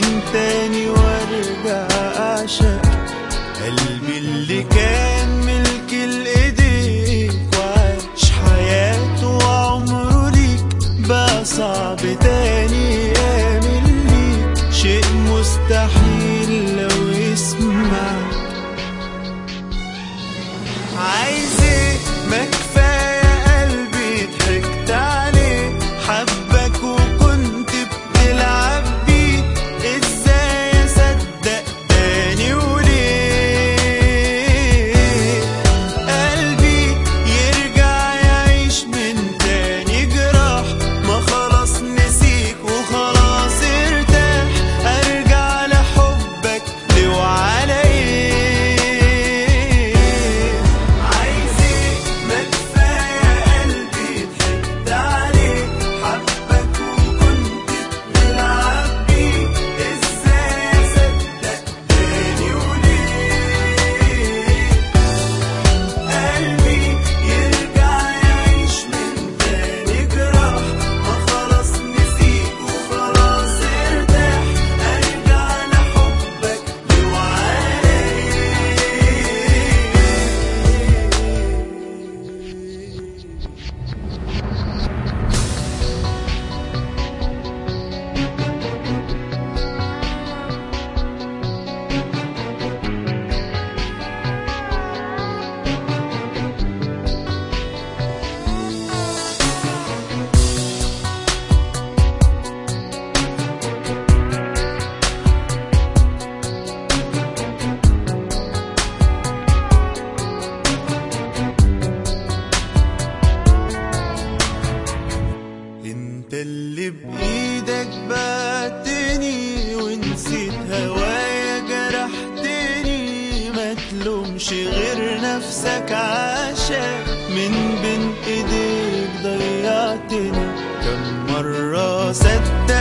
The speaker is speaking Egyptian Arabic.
من تاني وارجع اعشق قلبي اللي كان ملك الايديك وعاش حياته وعمره ليك بقى صعب تاني يامل ليك شيء مستحيل لو يسمع عايز ايه ما كفايه قلبي ضحكت عليه حبك وكنت بتلعب بيه ازاي اصدق تاني وليه قلبي يرجع يعيش من تاني جراح ما خلاص نسيك وخلاص ارتاح ارجع لحبك لو على ايه عايز ايه ما كفايه قلبي ضحكت عليه حبك وكنت بتلعب بيه ازاي اصدق تاني وليه قلبي يرجع يعيش من تاني جراح ما خلاص نسيك وخلاص ارتاح ارجع لحبك لو عليك انت اللي بايدك بعتني ونسيت هوايا جرحتني ما تلومش غير نفسك عشان من بين ايديك ضيعتني كم مرة صدق